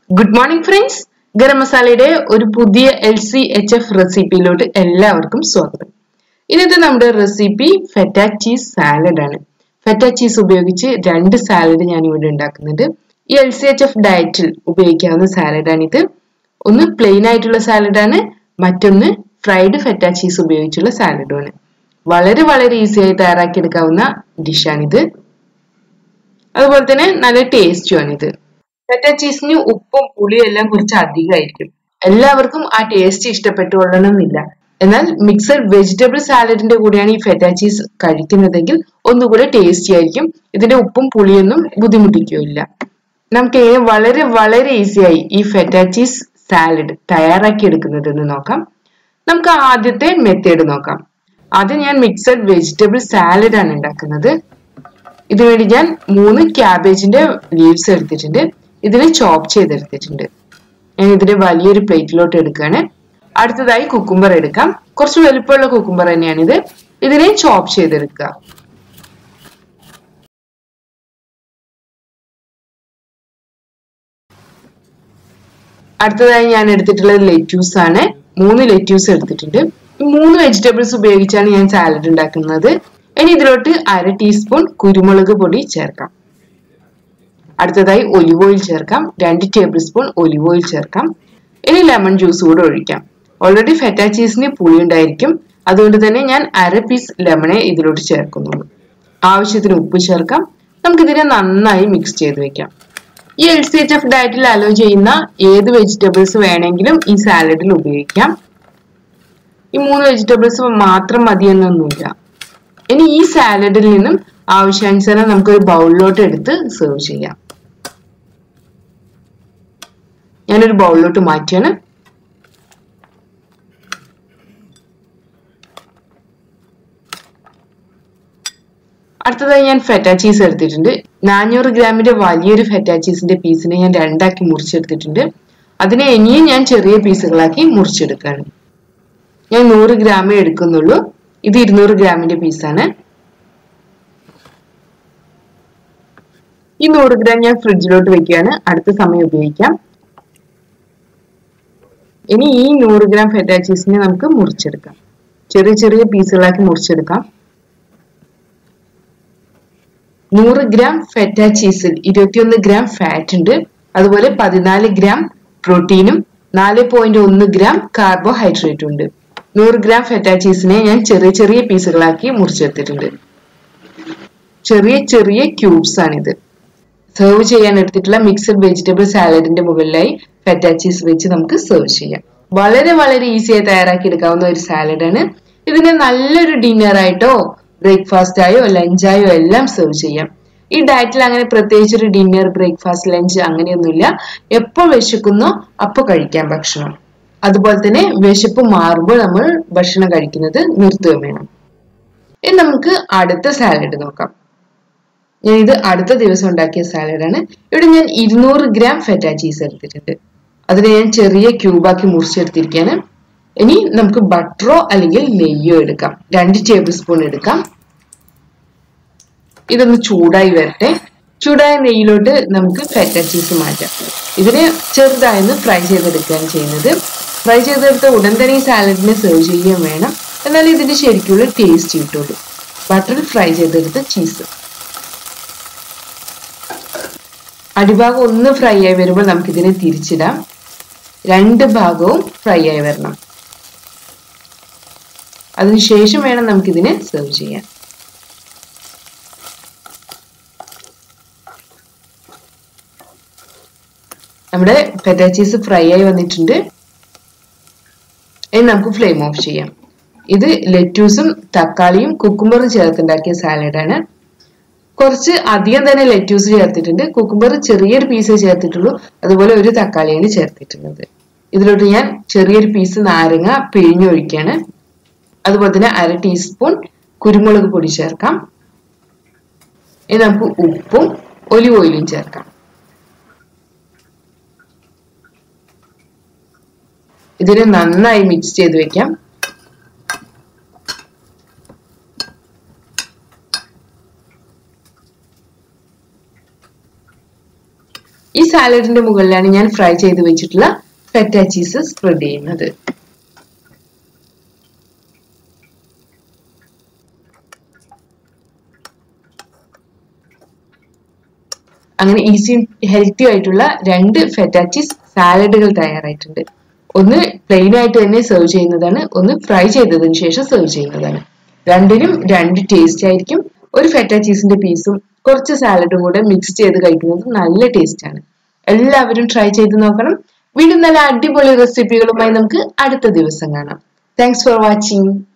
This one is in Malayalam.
ഗുഡ് മോർണിംഗ് ഫ്രണ്ട്സ് ഗരം മസാലയുടെ ഒരു പുതിയ എൽ സി എച്ച് എഫ് റെസിപ്പിയിലോട്ട് എല്ലാവർക്കും സ്വാഗതം ഇന്നത്തെ നമ്മുടെ റെസിപ്പി ഫെറ്റ ചീസ് സാലഡ് ആണ് ഫെറ്റ ചീസ് ഉപയോഗിച്ച് രണ്ട് സാലഡ് ഞാൻ ഇവിടെ ഉണ്ടാക്കുന്നുണ്ട് ഈ എൽ സി എച്ച് എഫ് ഡയറ്റിൽ ഉപയോഗിക്കാവുന്ന സാലഡാണിത് ഒന്ന് പ്ലെയിൻ ആയിട്ടുള്ള സാലഡാണ് മറ്റൊന്ന് ഫ്രൈഡ് ഫെറ്റ ചീസ് ഉപയോഗിച്ചുള്ള സാലഡുമാണ് വളരെ വളരെ ഈസി ആയി തയ്യാറാക്കിയെടുക്കാവുന്ന ഡിഷാണിത് അതുപോലെ തന്നെ നല്ല ടേസ്റ്റുമാണിത് ഫെറ്റ ചീസിന് ഉപ്പും പുളിയും എല്ലാം കുറച്ച് അധികമായിരിക്കും എല്ലാവർക്കും ആ ടേസ്റ്റ് ഇഷ്ടപ്പെട്ടുകൊള്ളണമെന്നില്ല എന്നാൽ മിക്സഡ് വെജിറ്റബിൾ സാലഡിന്റെ കൂടെയാണ് ഈ ഫെറ്റ ചീസ് കഴിക്കുന്നതെങ്കിൽ ഒന്നുകൂടെ ടേസ്റ്റി ആയിരിക്കും ഇതിന്റെ ഉപ്പും പുളിയൊന്നും ബുദ്ധിമുട്ടിക്കുകയില്ല നമുക്ക് എങ്ങനെ വളരെ വളരെ ഈസിയായി ഈ ഫെറ്റ ചീസ് സാലഡ് തയ്യാറാക്കി എടുക്കുന്നതെന്ന് നോക്കാം നമുക്ക് ആദ്യത്തെ മെത്തേഡ് നോക്കാം ആദ്യം ഞാൻ മിക്സഡ് വെജിറ്റബിൾ സാലഡ് ആണ് ഉണ്ടാക്കുന്നത് ഇതിനുവേണ്ടി ഞാൻ മൂന്ന് ക്യാബേജിന്റെ ലീവ്സ് എടുത്തിട്ടുണ്ട് ഇതിനെ ചോപ്പ് ചെയ്തെടുത്തിട്ടുണ്ട് ഞാൻ ഇതിനെ വലിയൊരു പ്ലേറ്റിലോട്ട് എടുക്കുകയാണ് അടുത്തതായി കുക്കുംബർ എടുക്കാം കുറച്ച് വലുപ്പമുള്ള കുക്കുംബർ തന്നെയാണിത് ഇതിനെ ചോപ്പ് ചെയ്തെടുക്കുക അടുത്തതായി ഞാൻ എടുത്തിട്ടുള്ളത് ലെറ്റ്യൂസ് ആണ് മൂന്ന് ലെറ്റ്യൂസ് എടുത്തിട്ടുണ്ട് ഈ മൂന്ന് വെജിറ്റബിൾസ് ഉപയോഗിച്ചാണ് ഞാൻ സാലഡ് ഉണ്ടാക്കുന്നത് ഇനി ഇതിലോട്ട് അര ടീസ്പൂൺ കുരുമുളക് പൊടി ചേർക്കാം അടുത്തതായി ഒലിവ് ഓയിൽ ചേർക്കാം രണ്ട് ടേബിൾ സ്പൂൺ ഒലിവ് ഓയിൽ ചേർക്കാം ഇനി ലെമൺ ജ്യൂസ് കൂടെ ഒഴിക്കാം ഓൾറെഡി ഫെറ്റ ചീസിന് പുളി ഉണ്ടായിരിക്കും അതുകൊണ്ട് തന്നെ ഞാൻ അര പീസ് ലെമണെ ഇതിലോട്ട് ചേർക്കുന്നുള്ളൂ ആവശ്യത്തിന് ഉപ്പ് ചേർക്കാം നമുക്കിതിനെ നന്നായി മിക്സ് ചെയ്ത് വെക്കാം ഈ എൽ സി എച്ച് എഫ് ഡയറ്റിൽ അലോ ചെയ്യുന്ന ഏത് വെജിറ്റബിൾസ് വേണമെങ്കിലും ഈ സാലഡിൽ ഉപയോഗിക്കാം ഈ മൂന്ന് വെജിറ്റബിൾസ് മാത്രം മതിയെന്നൊന്നുമില്ല ഇനി ഈ സാലഡിൽ നിന്നും ആവശ്യാനുസരണം നമുക്കൊരു ബൗളിലോട്ട് എടുത്ത് സെർവ് ചെയ്യാം ഞാനൊരു ബൗളിലോട്ട് മാറ്റിയാണ് അടുത്തതായി ഞാൻ ഫെറ്റ ചീസ് എടുത്തിട്ടുണ്ട് നാനൂറ് ഗ്രാമിന്റെ വലിയൊരു ഫെറ്റ ചീസിന്റെ പീസിനെ ഞാൻ രണ്ടാക്കി മുറിച്ചെടുത്തിട്ടുണ്ട് അതിനെ ഇനിയും ഞാൻ ചെറിയ പീസുകളാക്കി മുറിച്ചെടുക്കാണ് ഞാൻ നൂറ് ഗ്രാമേ എടുക്കുന്നുള്ളൂ ഇത് ഇരുന്നൂറ് ഗ്രാമിന്റെ പീസാണ് ഈ നൂറ് ഗ്രാം ഞാൻ ഫ്രിഡ്ജിലോട്ട് വെക്കുകയാണ് അടുത്ത സമയം ഉപയോഗിക്കാം ഇനി ഈ നൂറ് ഗ്രാം ഫെറ്റ ചീസിനെ നമുക്ക് മുറിച്ചെടുക്കാം ചെറിയ ചെറിയ പീസുകളാക്കി മുറിച്ചെടുക്കാം നൂറ് ഗ്രാം ഫെറ്റ ചീസിൽ ഇരുപത്തിയൊന്ന് ഗ്രാം ഫാറ്റ് ഉണ്ട് അതുപോലെ പതിനാല് ഗ്രാം പ്രോട്ടീനും നാല് പോയിന്റ് ഒന്ന് ഗ്രാം കാർബോഹൈഡ്രേറ്റും ഉണ്ട് നൂറ് ഗ്രാം ഫെറ്റ ചീസിനെ ഞാൻ ചെറിയ ചെറിയ പീസുകളാക്കി മുറിച്ചെടുത്തിട്ടുണ്ട് ചെറിയ ചെറിയ ക്യൂബ്സ് ആണിത് സെർവ് ചെയ്യാൻ എടുത്തിട്ടുള്ള മിക്സഡ് വെജിറ്റബിൾ സാലഡിന്റെ മുകളിലായി ഫെറ്റ ചീസ് വെച്ച് നമുക്ക് സെർവ് ചെയ്യാം വളരെ വളരെ ഈസിയായി തയ്യാറാക്കി എടുക്കാവുന്ന ഒരു സാലഡാണ് ഇതിനെ നല്ലൊരു ഡിന്നർ ആയിട്ടോ ബ്രേക്ക്ഫാസ്റ്റ് ആയോ ലഞ്ചായോ എല്ലാം സെർവ് ചെയ്യാം ഈ ഡയറ്റിൽ അങ്ങനെ പ്രത്യേകിച്ച് ഒരു ഡിന്നർ ബ്രേക്ക്ഫാസ്റ്റ് ലഞ്ച് അങ്ങനെയൊന്നുമില്ല എപ്പോൾ വിശക്കുന്നോ അപ്പോൾ കഴിക്കാം ഭക്ഷണം അതുപോലെ തന്നെ വിശപ്പ് മാറുമ്പോൾ നമ്മൾ ഭക്ഷണം കഴിക്കുന്നത് നിർത്തുകയും വേണം ഇനി നമുക്ക് അടുത്ത സാലഡ് നോക്കാം ഞാൻ ഇത് അടുത്ത ദിവസം ഉണ്ടാക്കിയ സാലഡാണ് ഇവിടെ ഞാൻ ഇരുന്നൂറ് ഗ്രാം ഫെറ്റ ചീസ് എടുത്തിട്ടുണ്ട് അതിനെ ഞാൻ ചെറിയ ക്യൂബാക്കി മുറിച്ചെടുത്തിരിക്കുകയാണ് ഇനി നമുക്ക് ബട്ടറോ അല്ലെങ്കിൽ നെയ്യോ എടുക്കാം രണ്ട് ടേബിൾ സ്പൂൺ എടുക്കാം ഇതൊന്ന് ചൂടായി വരട്ടെ ചൂടായ നെയ്യിലോട്ട് നമുക്ക് ഫെറ്റ ചീസ് മാറ്റാം ഇതിനെ ചെറുതായൊന്ന് ഫ്രൈ ചെയ്തെടുക്കുകയാണ് ചെയ്യുന്നത് ഫ്രൈ ചെയ്തെടുത്ത ഉടൻ തന്നെ ഈ സാലഡിനെ സെർവ് ചെയ്യുകയും വേണം എന്നാൽ ഇതിന്റെ ശരിക്കുള്ള ടേസ്റ്റ് കിട്ടുള്ളൂ ബട്ടറിൽ ഫ്രൈ ചെയ്തെടുത്ത ചീസ് അടിഭാഗം ഒന്ന് ഫ്രൈ ആയി വരുമ്പോൾ നമുക്കിതിനെ തിരിച്ചിടാം രണ്ട് ഭാഗവും ഫ്രൈ ആയി വരണം അതിനുശേഷം വേണം നമുക്കിതിനെ സെർവ് ചെയ്യാൻ നമ്മുടെ പെറ്റ ചീസ് ഫ്രൈ ആയി വന്നിട്ടുണ്ട് ഇനി നമുക്ക് ഫ്ലെയിം ഓഫ് ചെയ്യാം ഇത് ലെറ്റ്യൂസും തക്കാളിയും കുക്കുംബറും ചേർത്തുണ്ടാക്കിയ സാലഡാണ് കുറച്ച് അധികം തന്നെ ലെറ്റ്യൂസ് ചേർത്തിട്ടുണ്ട് കുക്കുംബർ ചെറിയൊരു പീസ് ചേർത്തിട്ടുള്ളൂ അതുപോലെ ഒരു തക്കാളിയാണ് ചേർത്തിട്ടുള്ളത് ഇതിലോട്ട് ഞാൻ ചെറിയൊരു പീസ് നാരങ്ങ പിഴിഞ്ഞൊഴിക്കാണ് അതുപോലെ തന്നെ അര ടീസ്പൂൺ കുരുമുളക് പൊടി ചേർക്കാം ഇനി നമുക്ക് ഉപ്പും ഒലിവ് ഓയിലും ചേർക്കാം ഇതിനെ നന്നായി മിക്സ് ചെയ്ത് വെക്കാം ഈ സാലഡിന്റെ മുകളിലാണ് ഞാൻ ഫ്രൈ ചെയ്ത് വെച്ചിട്ടുള്ള ഫെറ്റ ചീസ് സ്പ്രെഡ് ചെയ്യുന്നത് അങ്ങനെ ഈസിയും ഹെൽത്തി ആയിട്ടുള്ള രണ്ട് ഫെറ്റ ചീസ് സാലഡുകൾ തയ്യാറായിട്ടുണ്ട് ഒന്ന് പ്ലെയിൻ ആയിട്ട് തന്നെ സെർവ് ചെയ്യുന്നതാണ് ഒന്ന് ഫ്രൈ ചെയ്തതിന് ശേഷം സെർവ് ചെയ്യുന്നതാണ് രണ്ടിനും രണ്ട് ടേസ്റ്റ് ആയിരിക്കും ഒരു ഫെറ്റ ചീസിന്റെ പീസും കുറച്ച് സാലഡും കൂടെ മിക്സ് ചെയ്ത് കഴിക്കുന്നത് നല്ല ടേസ്റ്റ് ആണ് എല്ലാവരും ട്രൈ ചെയ്ത് നോക്കണം വീണ്ടും നല്ല അടിപൊളി റെസിപ്പികളുമായി നമുക്ക് അടുത്ത ദിവസം കാണാം താങ്ക്സ് ഫോർ വാച്ചിങ്